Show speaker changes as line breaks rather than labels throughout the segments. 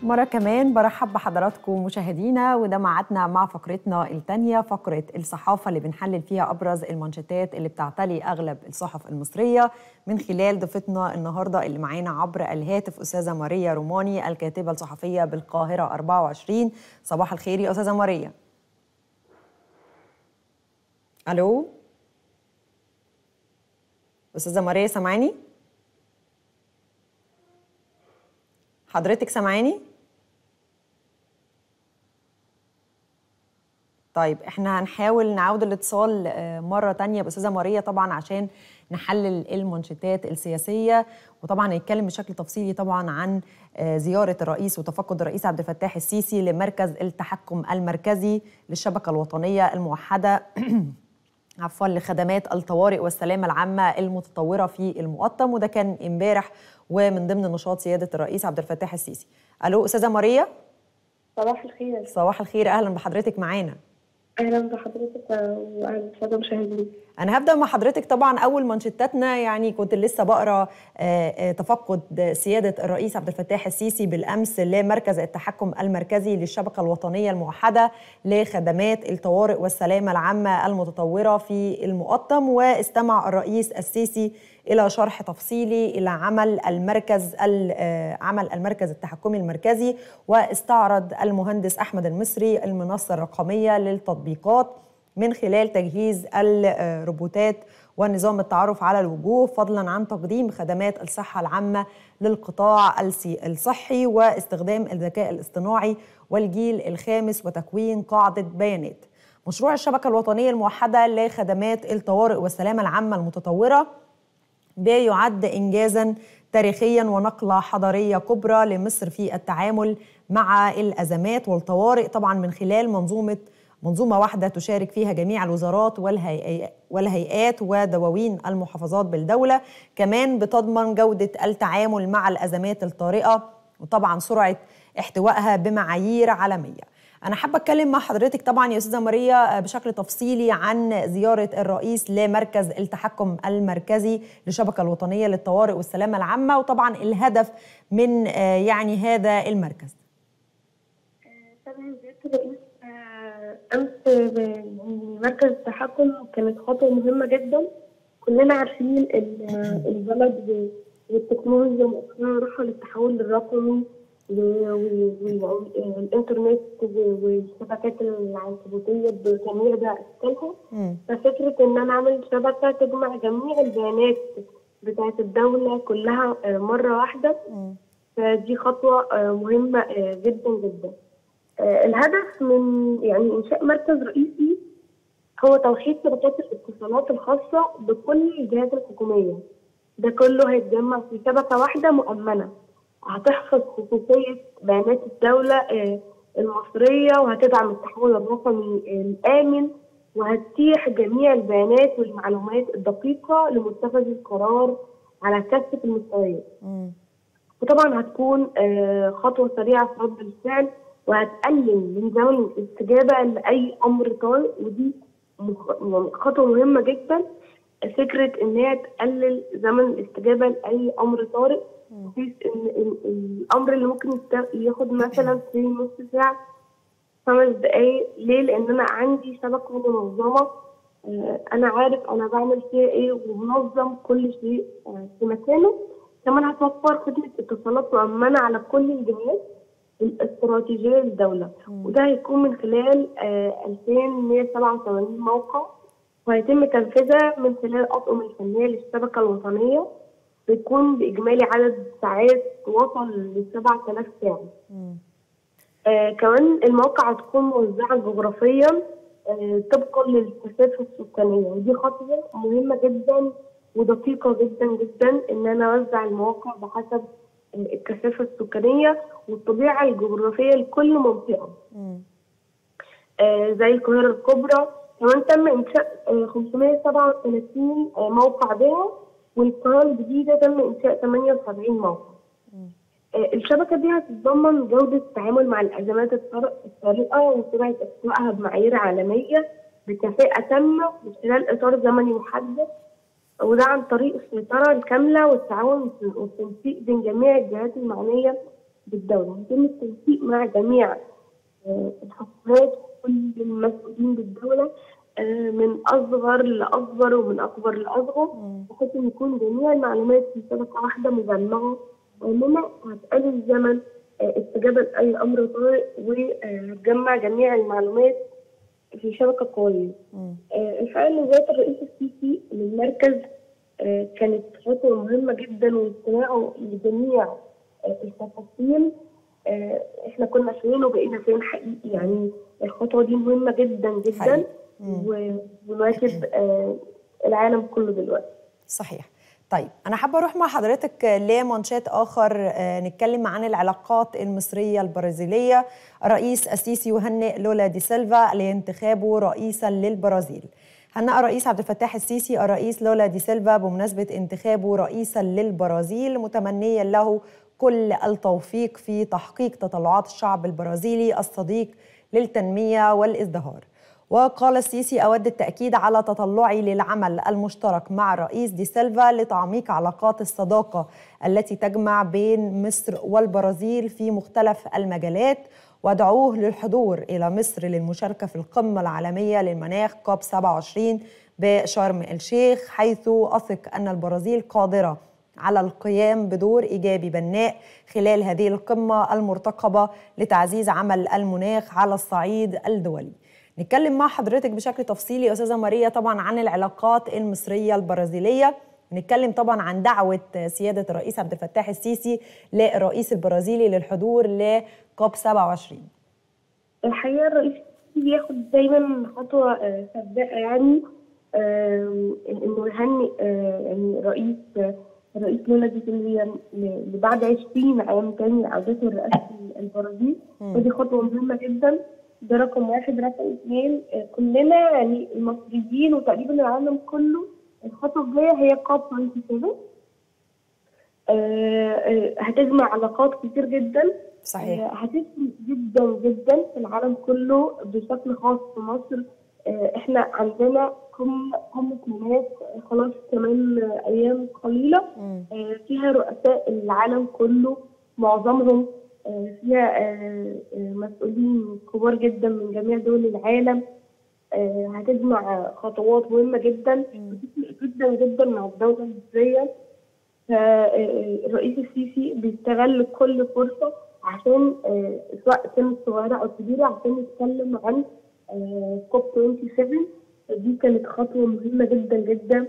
مرة كمان برحب بحضراتكم مشاهدينا وده معادنا مع فقرتنا الثانية فقرة الصحافة اللي بنحلل فيها أبرز المانشيتات اللي بتعتلي أغلب الصحف المصرية من خلال ضيفتنا النهاردة اللي معانا عبر الهاتف أستاذة ماريا روماني الكاتبة الصحفية بالقاهرة 24 صباح الخير يا أستاذة ماريا ألو أستاذة ماريا سامعاني؟ حضرتك سامعاني؟ طيب احنا هنحاول نعود الاتصال مرة تانية بأستاذة ماريا طبعا عشان نحلل المانشيتات السياسية وطبعا نتكلم بشكل تفصيلي طبعا عن زيارة الرئيس وتفقد الرئيس عبد الفتاح السيسي لمركز التحكم المركزي للشبكة الوطنية الموحدة عفوا لخدمات الطوارئ والسلامة العامة المتطورة في المقطم وده كان امبارح ومن ضمن نشاط سيادة الرئيس عبد الفتاح السيسي ألو أستاذة ماريا
صباح الخير
صباح الخير أهلا بحضرتك معانا
اهلا بحضرتك واهلا بالساده المشاهدين
انا هبدا مع حضرتك طبعا اول مانشيتاتنا يعني كنت لسه بقرا تفقد سياده الرئيس عبد الفتاح السيسي بالامس لمركز التحكم المركزي للشبكه الوطنيه الموحده لخدمات الطوارئ والسلامه العامه المتطوره في المقطم واستمع الرئيس السيسي الى شرح تفصيلي الى عمل المركز عمل المركز التحكمي المركزي واستعرض المهندس احمد المصري المنصه الرقميه للتطبيقات من خلال تجهيز الروبوتات ونظام التعرف على الوجوه فضلا عن تقديم خدمات الصحه العامه للقطاع الصحي واستخدام الذكاء الاصطناعي والجيل الخامس وتكوين قاعده بيانات. مشروع الشبكه الوطنيه الموحده لخدمات الطوارئ والسلامه العامه المتطوره بيعد انجازا تاريخيا ونقله حضاريه كبرى لمصر في التعامل مع الازمات والطوارئ طبعا من خلال منظومه منظومه واحده تشارك فيها جميع الوزارات والهيئات ودواوين المحافظات بالدوله كمان بتضمن جوده التعامل مع الازمات الطارئه وطبعا سرعه احتوائها بمعايير عالميه أنا حابة أتكلم مع حضرتك طبعا يا أستاذة ماريا بشكل تفصيلي عن زيارة الرئيس لمركز التحكم المركزي للشبكة الوطنية للطوارئ والسلامة العامة وطبعا الهدف من يعني هذا المركز.
طبعا زيارة الرئيس أمس مركز التحكم كانت خطوة مهمة جدا كلنا عارفين البلد والتكنولوجيا مؤخرا راحة للتحول الرقمي والانترنت والشبكات العنكبوتيه بجميع بقى اشكالها ففكره ان انا اعمل شبكه تجمع جميع البيانات بتاعت الدوله كلها مره واحده فدي خطوه مهمه جدا جدا الهدف من يعني انشاء مركز رئيسي هو توحيد شبكات الاتصالات الخاصه بكل الجهات الحكوميه ده كله هيتجمع في شبكه واحده مؤمنه هتحفظ خصوصية بيانات الدولة المصرية وهتدعم التحول الرقمي الآمن وهتتيح جميع البيانات والمعلومات الدقيقة لمتخذ القرار على كافة المستويات. وطبعا هتكون خطوة سريعة في رد الفعل وهتقلل من زمن الاستجابة لأي أمر طارئ ودي يعني خطوة مهمة جدا فكرة إن هي تقلل زمن الاستجابة لأي أمر طارئ بحيث ان الامر اللي ممكن ياخد مثلا في نص ساعه خمس دقايق ليه؟ لان انا عندي شبكه منظمه انا عارف انا بعمل فيها ايه ومنظم كل شيء في مكانه كمان هتوفر خدمه اتصالات مؤمنه على كل الجهات الاستراتيجيه للدوله وده هيكون من خلال 2187 موقع وهيتم تنفيذها من خلال الاطقم الفنيه للشبكه الوطنيه بيكون بإجمالي عدد ساعات وصل ل 7000 ساعة. آه كمان المواقع هتكون موزعة جغرافيا آه طبقا للكثافة السكانية ودي خطوة مهمة جدا ودقيقة جدا جدا إن أنا أوزع المواقع بحسب الكثافة السكانية والطبيعة الجغرافية لكل منطقة. آه زي القاهرة الكبرى كمان تم إنشاء 537 موقع بها والقناه الجديده تم انشاء 78 موقع. آه الشبكه دي هتتضمن جوده التعامل مع الازمات الطارئه وسرعه احتوائها بمعايير عالميه بكفاءه تامه من خلال اطار زمني محدد وده عن طريق السيطره الكامله والتعاون والتنسيق بين جميع الجهات المعنيه بالدولة يتم التنسيق مع جميع الحكومات وكل المسؤولين بالدولة من أصغر لأكبر ومن أكبر لأصغر بحيث إن يكون جميع المعلومات في شبكة واحدة مجمعة وإننا هتقلل زمن استجابة لأي أمر طارئ وهتجمع جميع المعلومات في شبكة قوية. الحقيقة إن زيارة الرئيس السيسي للمركز كانت خطوة مهمة جدا واستماعه لجميع التفاصيل احنا كنا فين وبقينا فين حقيقي يعني الخطوة دي مهمة جدا جدا ومناسب العالم كله دلوقتي.
صحيح. طيب أنا حابة أروح مع حضرتك لمانشات آخر نتكلم عن العلاقات المصرية البرازيلية الرئيس السيسي يهنئ لولا دي سيلفا لانتخابه رئيسا للبرازيل هنأ الرئيس عبد الفتاح السيسي الرئيس لولا دي سيلفا بمناسبة انتخابه رئيسا للبرازيل متمنيا له كل التوفيق في تحقيق تطلعات الشعب البرازيلي الصديق للتنمية والازدهار وقال السيسي أود التأكيد على تطلعي للعمل المشترك مع الرئيس دي سيلفا لتعميق علاقات الصداقة التي تجمع بين مصر والبرازيل في مختلف المجالات وادعوه للحضور إلى مصر للمشاركة في القمة العالمية للمناخ كوب 27 بشرم الشيخ حيث أثق أن البرازيل قادرة على القيام بدور ايجابي بناء خلال هذه القمه المرتقبه لتعزيز عمل المناخ على الصعيد الدولي. نتكلم مع حضرتك بشكل تفصيلي يا استاذه ماريا طبعا عن العلاقات المصريه البرازيليه نتكلم طبعا عن دعوه سياده الرئيس عبد الفتاح السيسي للرئيس البرازيلي للحضور لكوب 27
الحقيقه الرئيس بياخد دايما خطوه سباقه يعني انه يهنئ يعني رئيس الرئيس لولا دي سيلفيا اللي بعد 20 عام تاني عودته لرئاسه البرازيل ودي خطوه مهمه جدا ده رقم واحد رقم اثنين كلنا يعني المصريين وتقريبا العالم كله الخطوه الجايه هي كوب 27 هتجمع علاقات كتير جدا
صحيح
هتفرق جدا جدا في العالم كله بشكل خاص في مصر احنا عندنا قمة مناخ خلاص كمان ايام قليله فيها رؤساء العالم كله معظمهم فيها مسؤولين كبار جدا من جميع دول العالم هتجمع خطوات مهمه جدا وتفرق جدا جدا مع الدوله المصريه فالرئيس السيسي بيستغل كل فرصه عشان سواء كانت صغيره او كبيره عشان يتكلم عن كوب 27 دي كانت خطوه مهمه جدا جدا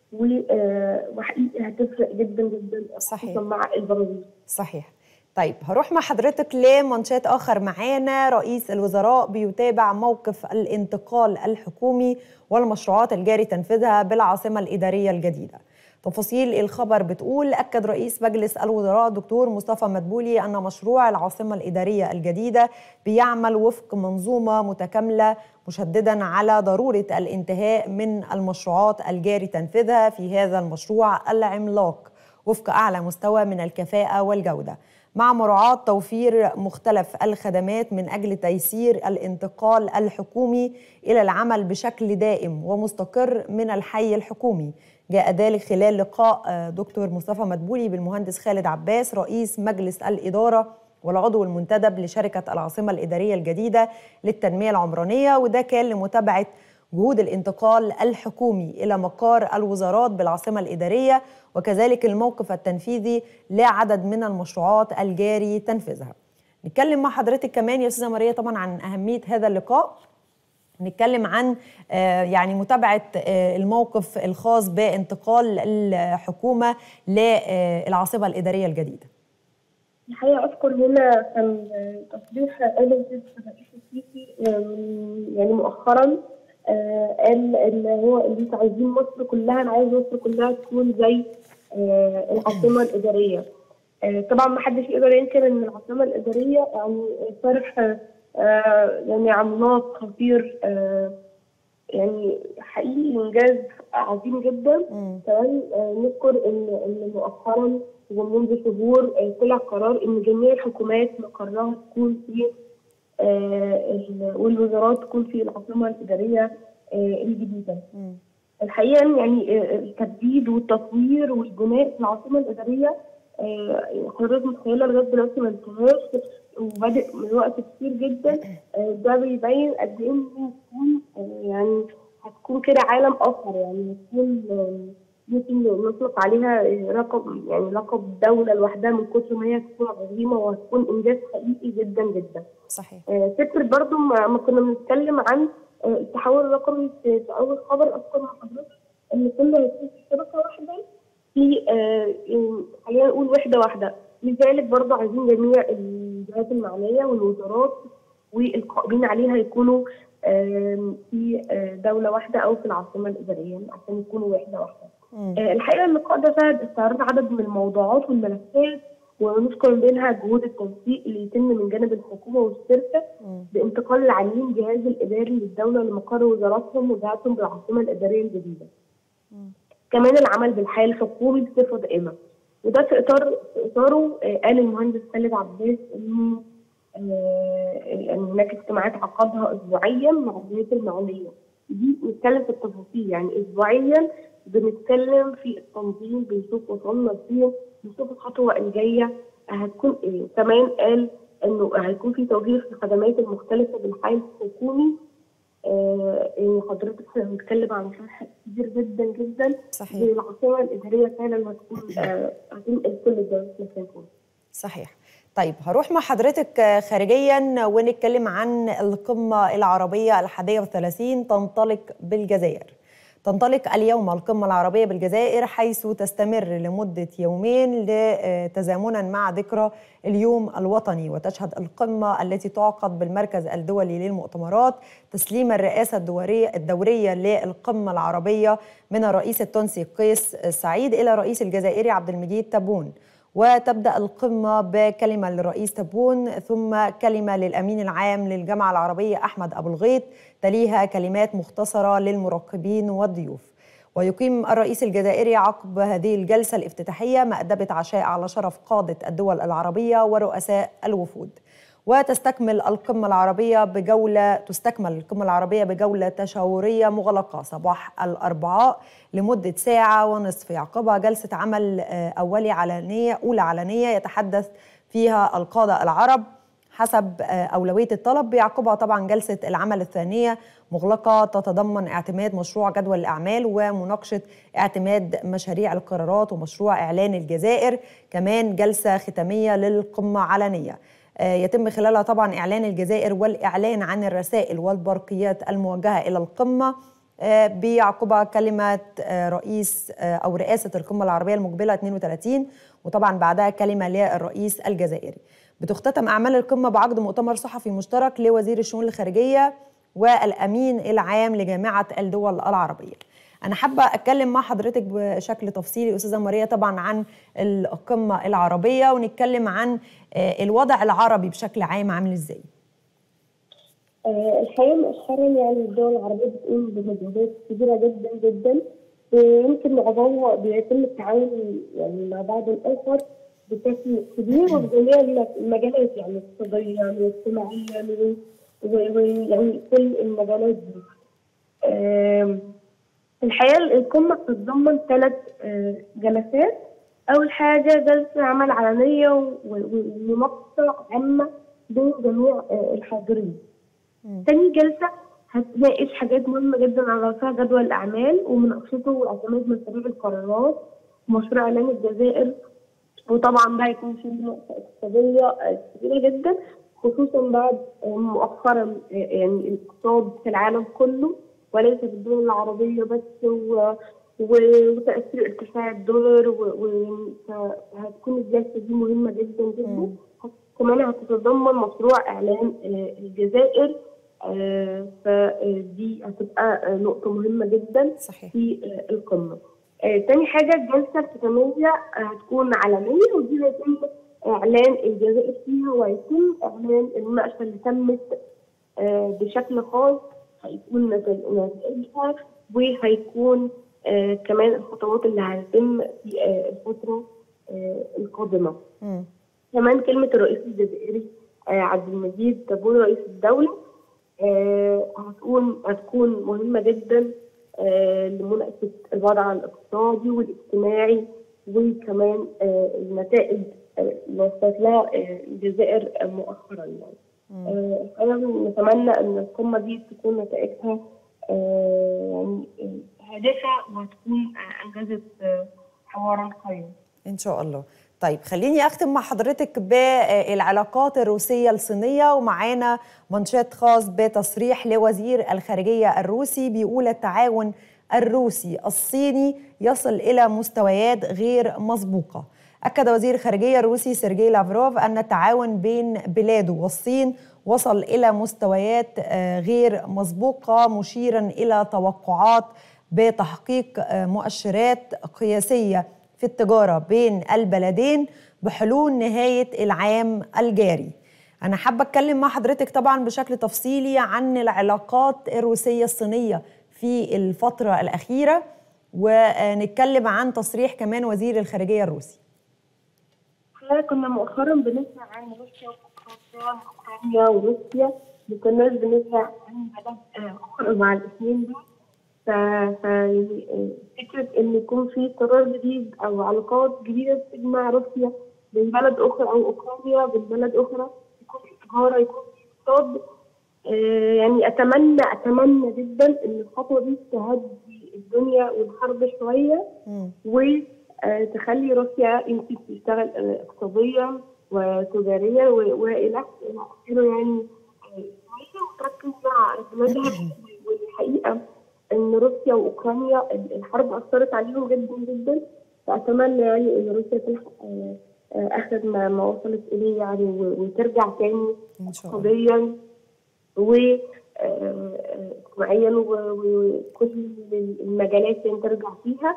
وحقيقي هتفرق جدا جدا
صحيح
مع البرازيل
صحيح طيب هروح مع حضرتك لمانشات اخر معانا رئيس الوزراء بيتابع موقف الانتقال الحكومي والمشروعات الجاري تنفيذها بالعاصمه الاداريه الجديده تفاصيل الخبر بتقول أكد رئيس مجلس الوزراء دكتور مصطفى مدبولي أن مشروع العاصمة الإدارية الجديدة بيعمل وفق منظومة متكاملة مشددا على ضرورة الانتهاء من المشروعات الجاري تنفيذها في هذا المشروع العملاق وفق أعلى مستوى من الكفاءة والجودة مع مراعاة توفير مختلف الخدمات من أجل تيسير الانتقال الحكومي إلى العمل بشكل دائم ومستقر من الحي الحكومي جاء ذلك خلال لقاء دكتور مصطفى مدبولي بالمهندس خالد عباس رئيس مجلس الإدارة والعضو المنتدب لشركة العاصمة الإدارية الجديدة للتنمية العمرانية وده كان لمتابعة جهود الانتقال الحكومي إلى مقار الوزارات بالعاصمة الإدارية وكذلك الموقف التنفيذي لعدد من المشروعات الجاري تنفيذها نتكلم مع حضرتك كمان يا أستاذة ماريا طبعا عن أهمية هذا اللقاء نتكلم عن يعني متابعة الموقف الخاص بانتقال الحكومة للعاصمة الإدارية الجديدة
الحقيقة أذكر هنا كان تصريح قاله الرئيس السيسي يعني مؤخرا قال ان هو اللي انتوا عايزين مصر كلها انا عايز مصر كلها تكون زي العاصمه الاداريه طبعا ما حدش يقدر ينكر ان العاصمه الاداريه يعني صرح يعني عملاق خطير يعني حقيقي انجاز عظيم جدا كمان نذكر ان ان مؤخرا ومنذ شهور طلع قرار ان جميع الحكومات مقرها تكون في والوزارات تكون في العاصمه الاداريه الجديده. الحقيقه يعني التجديد والتطوير والبناء في العاصمه الاداريه آه، حضرتك متخيله لغايه دلوقتي ما انتهاش وبادئ من وقت كتير جدا آه، ده بيبين قد ايه إن هي هتكون آه، يعني هتكون كده عالم اخر يعني هتكون آه، ممكن نطلق عليها آه، رقم يعني لقب دوله لوحدها من كتر ما هي هتكون عظيمه وهتكون انجاز حقيقي جدا جدا.
صحيح
آه، فكرة برضو ما ما كنا بنتكلم عن آه، التحول الرقمي في في أول خبر أذكر مع حضرتك إن كل هيكون في شبكة واحدة في آه، يعني خلينا نقول وحدة واحدة لذلك برضو عايزين جميع الجهات المعنية والوزارات والقائمين عليها يكونوا آم، في آه، دولة واحدة أو في العاصمة الإدارية عشان يكونوا وحدة واحدة.
مم.
آه، الحقيقه اللقاء ده شهد استعراض عدد من الموضوعات والملفات ونذكر منها جهود التنسيق اللي يتم من جانب الحكومه والشركه
مم.
بانتقال العاملين الجهاز الاداري للدوله لمقر وزاراتهم وجهاتهم بالعاصمه الاداريه الجديده.
مم.
كمان العمل بالحياه الحكومي بصفه دائمه وده في اطار في اطاره آه، قال المهندس خالد عباس انه آه، ان هناك اجتماعات عقدها اسبوعيا مع الجهات المعنيه دي بنتكلم في التفاصيل يعني اسبوعيا بنتكلم في التنظيم بنشوف وصلنا لفين بنشوف الخطوه الجايه هتكون ايه كمان قال انه هيكون في توجيه في الخدمات المختلفه بالحي الحكومي آه يعني حضرتك احنا بنتكلم عن شرح كبير جدا جدا
صحيح
العاصمه الاداريه فعلا هتكون آه هتنقل كل ده في مكان تاني.
صحيح طيب هروح مع حضرتك آه، خارجيا ونتكلم عن القمة العربية الحادية والثلاثين تنطلق بالجزائر تنطلق اليوم القمة العربية بالجزائر حيث تستمر لمدة يومين ل- تزامنا مع ذكرى اليوم الوطني وتشهد القمة التي تعقد بالمركز الدولي للمؤتمرات تسليم الرئاسة الدورية الدورية للقمة العربية من الرئيس التونسي قيس سعيد إلى الرئيس الجزائري عبد المجيد تبون وتبدأ القمة بكلمة للرئيس تبون ثم كلمة للأمين العام للجامعة العربية أحمد أبو الغيط تليها كلمات مختصرة للمراقبين والضيوف ويقيم الرئيس الجزائري عقب هذه الجلسة الافتتاحية مأدبة عشاء على شرف قادة الدول العربية ورؤساء الوفود وتستكمل القمة العربية بجولة تستكمل القمة العربية بجولة تشاورية مغلقة صباح الأربعاء لمدة ساعة ونصف يعقبها جلسة عمل آه، أولي علنية أولى علنية يتحدث فيها القادة العرب حسب آه، أولوية الطلب بيعقبها طبعا جلسة العمل الثانية مغلقة تتضمن اعتماد مشروع جدول الأعمال ومناقشة اعتماد مشاريع القرارات ومشروع إعلان الجزائر كمان جلسة ختامية للقمة علنية آه، يتم خلالها طبعا إعلان الجزائر والإعلان عن الرسائل والبرقيات الموجهة إلى القمة آه، بيعقبها كلمة آه، رئيس آه، أو رئاسة القمة العربية المقبلة 32 وطبعا بعدها كلمة للرئيس الجزائري بتختتم أعمال القمة بعقد مؤتمر صحفي مشترك لوزير الشؤون الخارجية والأمين العام لجامعة الدول العربية أنا حابة أتكلم مع حضرتك بشكل تفصيلي أستاذة ماريا طبعا عن القمة العربية ونتكلم عن آه، الوضع العربي بشكل عام عامل إزاي
آه، الحقيقة مؤخرا يعني الدول العربية بتقوم بمجهودات كبيرة جدا جدا ويمكن معظمها بيتم التعاون يعني مع بعض الآخر بشكل كبير وفي جميع المجالات يعني اقتصاديا واجتماعيا و- و- ويعني كل المجالات دي. آم، الحقيقة القمة بتتضمن ثلاث جلسات أول حاجة جلسة عمل علنية و- و- ومناقشة عامة بين جميع آه، الحاضرين. تاني جلسة هتناقش حاجات مهمة جدا على رأسها جدول الأعمال ومناقشته واعتماد مشاريع القرارات ومشروع إعلان الجزائر وطبعا ده هيكون في نقطة اقتصادية آه، كبيرة جدا خصوصا بعد آه، مؤخرا آه، يعني الاقتصاد في العالم كله وليس في الدول العربية بس و- و- وتأثير ارتفاع الدولار وهتكون الجلسة دي مهمة جدا جدا كمان هتتضمن مشروع إعلان آه، الجزائر آه، فدي هتبقى آه، نقطة مهمة جدا
صحيح
في آه، القمة. آه، تاني حاجة الجلسة الختامية آه، هتكون عالمية ودي هيتم إعلان الجزائر فيها وهيتم إعلان المناقشة اللي تمت آه، بشكل خاص هيكون نتائج- نتائجها وهيكون آه، كمان الخطوات اللي هتتم في آه، الفترة آه، القادمة.
مم.
كمان كلمة الرئيس الجزائري آه، عبد المجيد تبون رئيس الدولة آه، هتكون هتكون مهمة جدا آه، لمناقشة الوضع الاقتصادي والاجتماعي وكمان آه، النتائج آه، اللي وصلت لها آه، الجزائر آه، مؤخرا يعني آه، أنا نتمنى أن القمة دي تكون نتائجها آه، يعني آه، هادفة وتكون آه، أنجزت آه، حوارا قيم
ان شاء الله طيب خليني اختم مع حضرتك بالعلاقات الروسيه الصينيه ومعانا منشط خاص بتصريح لوزير الخارجيه الروسي بيقول التعاون الروسي الصيني يصل الى مستويات غير مسبوقه اكد وزير الخارجيه الروسي سيرجي لافروف ان التعاون بين بلاده والصين وصل الى مستويات آه، غير مسبوقه مشيرا الى توقعات بتحقيق آه، مؤشرات قياسيه في التجاره بين البلدين بحلول نهايه العام الجاري. انا حابه اتكلم مع حضرتك طبعا بشكل تفصيلي عن العلاقات الروسيه الصينيه في الفتره الاخيره ونتكلم عن تصريح كمان وزير الخارجيه الروسي.
احنا كنا مؤخرا بنسمع عن روسيا واوكرانيا اوكرانيا وروسيا ما كناش بنسمع عن بلد آه، اخرى مع الاثنين دول ف ف يعني آه، فكره ان يكون في قرار جديد او علاقات جديده تجمع روسيا بين بلد اخرى او اوكرانيا بين بلد اخرى يكون في تجاره يكون في اقتصاد آه، يعني اتمنى اتمنى جدا ان الخطوه دي تهدي الدنيا والحرب شويه
مم.
وتخلي روسيا يمكن تشتغل آه، اقتصاديا وتجاريا و- والى إلى اخره يعني آه، شويه وتركز مع بلادها والحقيقه ان روسيا واوكرانيا ال- الحرب اثرت عليهم جدا جدا فاتمنى يعني ان روسيا تلحق آه، آه، اخر ما ما وصلت اليه يعني و- وترجع تاني
ان شاء الله.
اقتصاديا و آه، آه، اجتماعيا و- وكل المجالات اللي ترجع فيها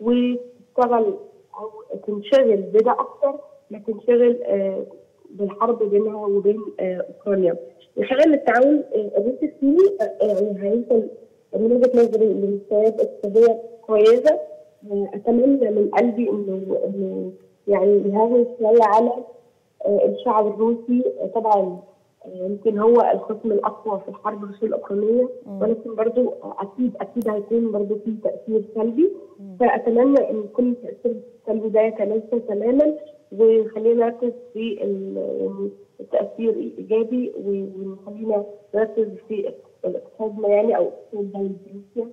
وتشتغل او تنشغل بده اكتر ما تنشغل آه، بالحرب بينها وبين آه، اوكرانيا. الحقيقه ان التعاون آه، الروسي الصيني آه، يعني هيوصل من وجهه نظري لمستويات اقتصاديه كويسه آه، اتمنى من قلبي انه انه يعني يهون شويه على آه، الشعب الروسي آه، طبعا آه، يمكن هو الخصم الاقوى في الحرب الروسيه الاوكرانيه ولكن برضو آه، اكيد اكيد هيكون برضو في تاثير سلبي فاتمنى ان كل التاثير السلبي ده يتلاشى تماما وخلينا نركز في ال- يعني التاثير الايجابي و- وخلينا نركز في اقتصادنا يعني او اقتصاد دوله روسيا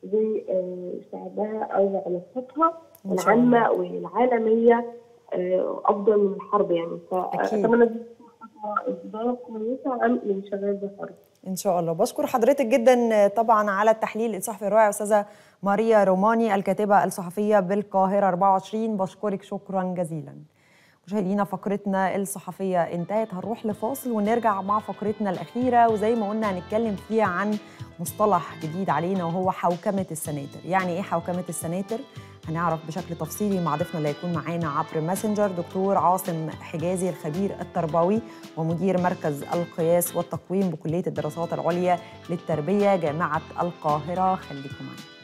وشعبها او علاقتها
إن شاء الله.
العامه والعالميه آه، افضل من الحرب يعني
أكيد.
فاتمنى دي تكون خطوه بدايه كويسه عن الانشغال بالحرب
ان شاء الله بشكر حضرتك جدا طبعا على التحليل الصحفي الرائع استاذه ماريا روماني الكاتبه الصحفيه بالقاهره 24 بشكرك شكرا جزيلا مشاهدينا فقرتنا الصحفيه انتهت هنروح لفاصل ونرجع مع فقرتنا الاخيره وزي ما قلنا هنتكلم فيها عن مصطلح جديد علينا وهو حوكمه السناتر يعني ايه حوكمه السناتر هنعرف بشكل تفصيلي مع ضيفنا اللي هيكون معانا عبر ماسنجر دكتور عاصم حجازي الخبير التربوي ومدير مركز القياس والتقويم بكليه الدراسات العليا للتربيه جامعه القاهره خليكم معانا